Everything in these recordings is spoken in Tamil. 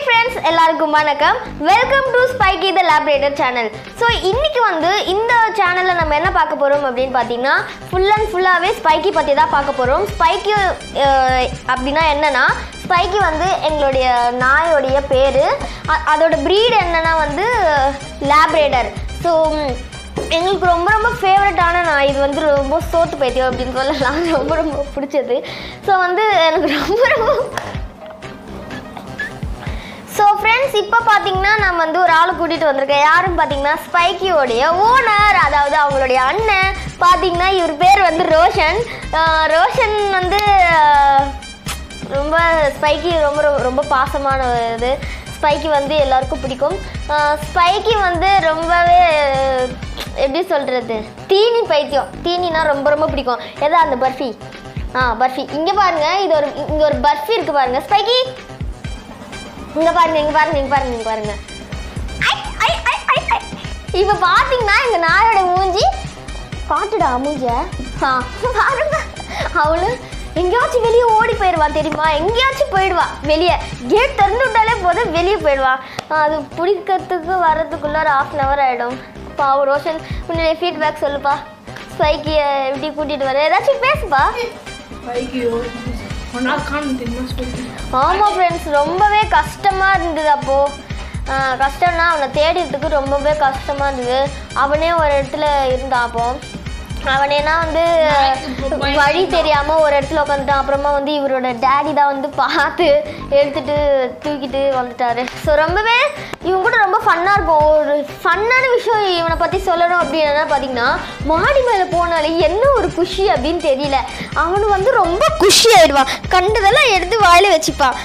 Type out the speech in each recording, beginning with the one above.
ஃப்ரெண்ட்ஸ் எல்லாருக்கும் வணக்கம் welcome to Spiky the Labrador channel so இன்னைக்கு வந்து இந்த சேனலில் நம்ம என்ன பார்க்க போகிறோம் அப்படின்னு பார்த்தீங்கன்னா ஃபுல் அண்ட் ஃபுல்லாகவே ஸ்பைக்கி பற்றி தான் பார்க்க போகிறோம் ஸ்பைக்கி அப்படின்னா என்னன்னா ஸ்பைக்கி வந்து எங்களுடைய நாயோடைய பேர் அதோட ப்ரீட் என்னன்னா வந்து லேப்ரேடர் ஸோ எங்களுக்கு ரொம்ப ரொம்ப ஃபேவரட்டான நாய் இது வந்து ரொம்ப சோத்து பைத்தியம் அப்படின்னு சொல்லலாம் ரொம்ப ரொம்ப பிடிச்சது ஸோ வந்து எனக்கு ரொம்ப ரொம்ப ஸோ ஃப்ரெண்ட்ஸ் இப்போ பார்த்தீங்கன்னா நான் வந்து ஒரு ஆளை கூட்டிகிட்டு வந்திருக்கேன் யாருன்னு பார்த்தீங்கன்னா ஸ்பைக்கியோடைய ஓனர் அதாவது அவங்களுடைய அண்ணன் பார்த்தீங்கன்னா இவர் பேர் வந்து ரோஷன் ஆஹ் ரோஷன் வந்து ஆஹ், ரொம்ப ஸ்பைக்கி ரொம்ப ரொம்ப- ரொம்ப பாசமான இது ஸ்பைக்கி வந்து எல்லாருக்கும் பிடிக்கும் ஆஹ், ஸ்பைக்கி வந்து ரொம்பவே எப்படி சொல்கிறது தீனி பைத்தியம் தீனினா ரொம்ப ரொம்ப பிடிக்கும் எதா அந்த பர்ஃபி ஆ பர்ஃபி இங்கே பாருங்க இது ஒரு இங்கே ஒரு பர்ஃபி இருக்குது பாருங்க ஸ்பைக்கி இங்க பாருங்க இங்க பாருங்க இங்க பாருங்க இங்க பாருங்க ஐ, ஐ, ஐ, ஐ, ஐ. இப்ப பாத்தீங்கன்னா இந்த நாயோட மூஞ்சி காட்டுடா மூஞ்சிய ஆ, பாருங்க அவளு எங்கேயாச்சும் வெளியே ஓடி போயிடுவா தெரியுமா எங்கேயாச்சும் போயிடுவா வெளியே கேட் திறந்து விட்டாலே போதும் வெளியே போயிடுவா அது பிடிக்கிறதுக்கு வர்றதுக்குள்ள ஒரு ஹாஃப் அன் ஹவர் ஆகிடும் பாவம் ரோஷன் உன்னுடைய ஃபீட்பேக் சொல்லுப்பா ஸ்பைக்கிய எப்படி கூட்டிட்டு வர ஏதாச்சும் பேசுப்பா ஐயோ ஒன் ஹவர் காணும் தெரியுமா சொல்லிட்டு ஆமாம் ஃப்ரெண்ட்ஸ் ரொம்பவே கஷ்டமாக இருந்தது அப்போது கஷ்டம்னா அவனை தேடிறதுக்கு ரொம்பவே கஷ்டமாக இருந்தது அவனே ஒரு இடத்துல இருந்தான் அப்போ அவனேனா வந்து வழி தெரியாமல் ஒரு இடத்துல உட்காந்துட்டான் அப்புறமா வந்து இவரோட டேடி தான் வந்து பார்த்து எடுத்துட்டு தூக்கிட்டு வந்துட்டாரு ஸோ ரொம்பவே இவன் கூட ரொம்ப ஃபன்னாக இருக்கும் ஒரு ஃபன்னான விஷயம் இவனை பற்றி சொல்லணும் அப்படின்னு பார்த்தீங்கன்னா மாடி மேலே போனாலே என்ன ஒரு குஷி அப்படின்னு தெரியல அவனு வந்து ரொம்ப குஷி ஆயிடுவான் கண்டதெல்லாம் எடுத்து வாயில வச்சுப்பான்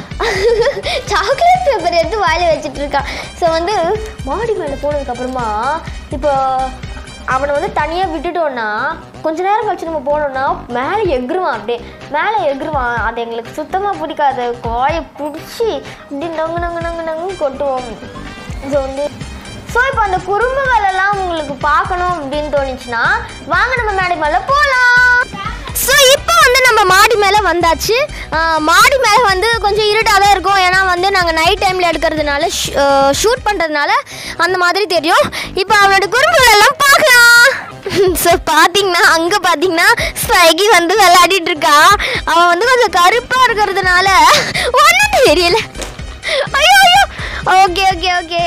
சாக்லேட் பேப்பர் எடுத்து வாயில வச்சுட்டு இருக்கான் ஸோ வந்து மாடி மேலே போனதுக்கப்புறமா இப்போ அவனை வந்து தனியாக விட்டுட்டோன்னா கொஞ்ச நேரம் கழிச்சு நம்ம போனோம்னா மேலே எகிருவான் அப்படியே மேலே எகிருவான் அது எங்களுக்கு சுத்தமாக பிடிக்காது காயை பிடிச்சி அப்படி நங்கு நங்கு நங்கு நங்கு கொட்டுவோம் ஸோ வந்து ஸோ இப்போ அந்த குறும்புகள் எல்லாம் உங்களுக்கு பார்க்கணும் அப்படின்னு தோணுச்சுன்னா வாங்க நம்ம மேடை மேலே போகலாம் ஸோ இப்போ வந்து நம்ம மாடி மேலே வந்தாச்சு ஆஹ் மாடி மேலே வந்து கொஞ்சம் இருட்டாக தான் இருக்கும் ஏன்னா வந்து நாங்கள் நைட் டைமில் எடுக்கிறதுனால ஷூட் பண்ணுறதுனால அந்த மாதிரி தெரியும் இப்போ அவனோட குறும்புகள் எல்லாம் பார்க்கலாம் ஸோ பார்த்தீங்கன்னா அங்கே பார்த்தீங்கன்னா ஸ்பைகி வந்து விளையாடிட்டு இருக்கான் அவன் வந்து கொஞ்சம் கருப்பாக இருக்கிறதுனால ஒன்றும் தெரியல ஐயோ ஐயோ ஓகே ஓகே ஓகே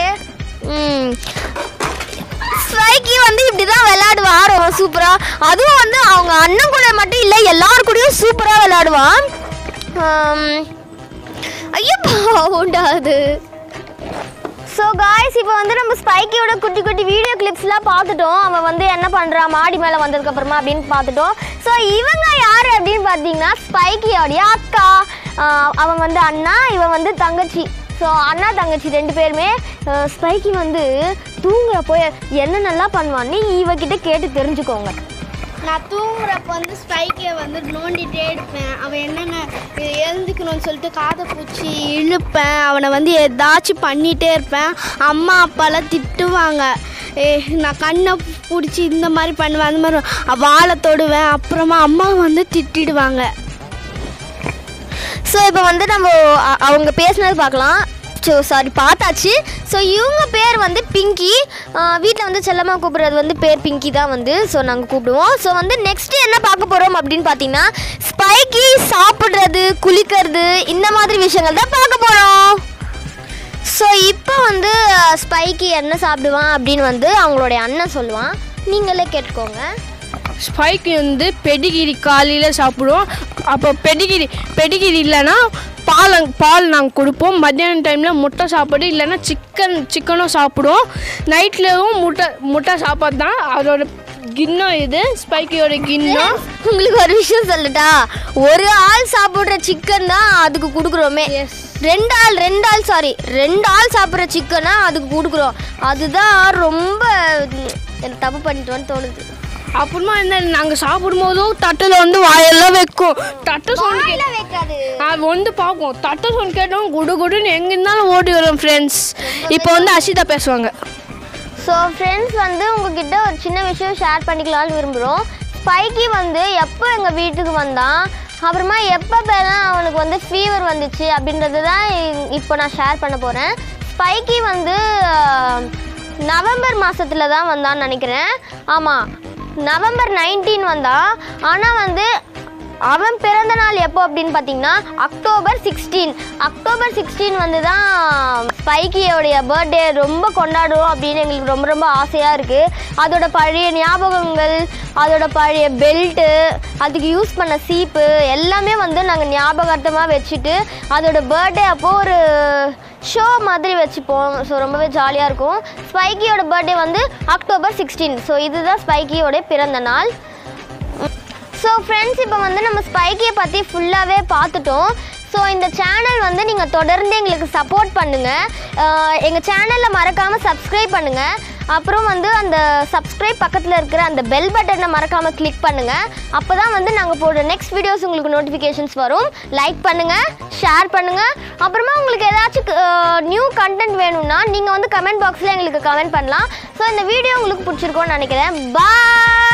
ம் ஸ்ட்ரைக்கி வந்து இப்படி தான் விளையாடுவான் ரொம்ப சூப்பராக அதுவும் வந்து அவங்க அண்ணன் கூட மட்டும் இல்லை எல்லார் கூடயும் சூப்பராக விளையாடுவான் ஆம், ஐயோ பாவுண்டாது ஸோ காய்ஸ் இப்போ வந்து நம்ம ஸ்பைக்கியோட குட்டி குட்டி வீடியோ கிளிப்ஸ்லாம் பார்த்துட்டோம் அவன் வந்து என்ன பண்ணுறான் மாடி மேலே வந்ததுக்கப்புறமா அப்படின்னு பார்த்துட்டோம் ஸோ இவங்க யார் அப்படின்னு பார்த்தீங்கன்னா ஸ்பைக்கியோடைய அக்கா ஆஹ் அவன் வந்து அண்ணா இவன் வந்து தங்கச்சி ஸோ அண்ணா தங்கச்சி ரெண்டு பேருமே ஆஹ் ஸ்பைக்கி வந்து தூங்குறப்போ என்னென்னலாம் பண்ணுவான்னு இவகிட்ட கேட்டு தெரிஞ்சுக்கோங்க நான் தூங்குறப்ப வந்து ஸ்பைக்கை வந்து நோண்டிகிட்டே இருப்பேன் அவன் என்னென்ன எழுந்துக்கணும்னு சொல்லிட்டு காதை பூச்சி இழுப்பேன் அவனை வந்து ஏதாச்சும் பண்ணிகிட்டே இருப்பேன் அம்மா அப்பாலாம் திட்டுவாங்க ஏ நான் கண்ணை பிடிச்சி இந்த மாதிரி பண்ணுவேன் அந்த மாதிரி வாழை தொடுவேன் அப்புறமா அம்மா வந்து திட்டிடுவாங்க ஸோ இப்போ வந்து நம்ம அ- அவங்க பேசுனது பார்க்கலாம் ஸோ சாரி பார்த்தாச்சு ஸோ இவங்க பேர் வந்து பிங்கி வீட்டில் வந்து செல்லமாக கூப்பிடுறது வந்து பேர் பிங்கி தான் வந்து ஸோ நாங்கள் கூப்பிடுவோம் ஸோ வந்து நெக்ஸ்ட் என்ன பார்க்க போகிறோம் அப்படின்னு பார்த்தீங்கன்னா ஸ்பைக்கி சாப்பிட்றது குளிக்கிறது இந்த மாதிரி விஷயங்கள் தான் பார்க்க போகிறோம் ஸோ இப்போ வந்து அஹ், ஸ்பைக்கி என்ன சாப்பிடுவான் அப்படின்னு வந்து அவங்களுடைய அண்ணன் சொல்லுவான் நீங்களே கேட்டுக்கோங்க ஸ்பைக் வந்து பெடிகிரி காலையில் சாப்பிடுவோம் அப்போ பெடிகிரி பெடிகிரி இல்லைன்னா பால் அங்க- பால் நாங்கள் கொடுப்போம் மத்தியான டைமில் முட்டை சாப்பாடு இல்லைன்னா சிக்கன் சிக்கனும் சாப்பிடுவோம் நைட்லேயும் முட்டை முட்டை சாப்பாடு தான் அதோட கிண்ணம் இது ஸ்பைக்கியோட கிண்ணம் உங்களுக்கு ஒரு விஷயம் சொல்லட்டா ஒரு ஆள் சாப்பிட்ற சிக்கன் தான் அதுக்கு கொடுக்குறோமே ரெண்டு ஆள் ரெண்டு ஆள் சாரி ரெண்டு ஆள் சாப்பிட்ற சிக்கனா அதுக்கு கொடுக்குறோம் அதுதான் ரொம்ப ம், எனக்கு தப்பு பண்ணிட்டோன்னு தோணுது அப்புறமா என்ன நாங்கள் சாப்பிடும்போதும் தட்டில் வந்து வாயெல்லாம் வைக்கும் தட்டை சவுண்ட் கே வைக்காது அது வந்து பார்ப்போம் தட்டை சவுண்ட் கேட்டோம் குடு குடுன்னு எங்கே இருந்தாலும் ஓடி வரும் ஃப்ரெண்ட்ஸ் இப்போ வந்து அசிதா பேசுவாங்க ஸோ ஃப்ரெண்ட்ஸ் வந்து உங்ககிட்ட ஒரு சின்ன விஷயம் ஷேர் பண்ணிக்கலாம்னு விரும்புகிறோம் ஸ்பைக்கி வந்து எப்போ எங்கள் வீட்டுக்கு வந்தான் அப்புறமா எப்பப்பெல்லாம் அவனுக்கு வந்து ஃபீவர் வந்துச்சு அப்படின்றது தான் இப்போ நான் ஷேர் பண்ண போகிறேன் ஸ்பைக்கி வந்து ஆஹ், நவம்பர் மாதத்துல தான் வந்தான்னு நினைக்கிறேன் ஆமாம் நவம்பர் நைன்டீன் வந்தான் ஆனால் வந்து அவன் பிறந்த நாள் எப்போ அப்படின்னு பார்த்தீங்கன்னா அக்டோபர் சிக்ஸ்டீன் அக்டோபர் சிக்ஸ்டீன் வந்து தான் ஸ்பைக்கியோடைய பர்த்டே ரொம்ப கொண்டாடுவோம் அப்படின்னு எங்களுக்கு ரொம்ப ரொம்ப ஆசையாக இருக்குது அதோட பழைய ஞாபகங்கள் அதோட பழைய பெல்ட்டு அதுக்கு யூஸ் பண்ண சீப்பு எல்லாமே வந்து நாங்கள் ஞாபகார்த்தமாக வச்சுட்டு அதோட பர்த்டே அப்போது ஒரு ஷோ மாதிரி வச்சுப்போம் ஸோ ரொம்பவே ஜாலியாக இருக்கும் ஸ்பைக்கியோட பர்த்டே வந்து அக்டோபர் சிக்ஸ்டீன் ஸோ இதுதான் ஸ்பைக்கியோட பிறந்த நாள் ஸோ ஃப்ரெண்ட்ஸ் இப்போ வந்து நம்ம ஸ்பைக்கியை பற்றி ஃபுல்லாகவே பார்த்துட்டோம் ஸோ இந்த சேனல் வந்து நீங்கள் தொடர்ந்து எங்களுக்கு சப்போர்ட் பண்ணுங்கள் எங்கள் சேனலில் மறக்காமல் சப்ஸ்கிரைப் பண்ணுங்கள் அப்புறம் வந்து அந்த சப்ஸ்கிரைப் பக்கத்தில் இருக்கிற அந்த பெல் பட்டனை மறக்காமல் கிளிக் பண்ணுங்கள் அப்போ தான் வந்து நாங்கள் போடுற நெக்ஸ்ட் வீடியோஸ் உங்களுக்கு நோட்டிஃபிகேஷன்ஸ் வரும் லைக் பண்ணுங்கள் ஷேர் பண்ணுங்கள் அப்புறமா உங்களுக்கு ஏதாச்சும் நியூ கண்டென்ட் வேணும்னா நீங்கள் வந்து கமெண்ட் பாக்ஸில் எங்களுக்கு கமெண்ட் பண்ணலாம் ஸோ இந்த வீடியோ உங்களுக்கு பிடிச்சிருக்கோன்னு நினைக்கிறேன் பாய்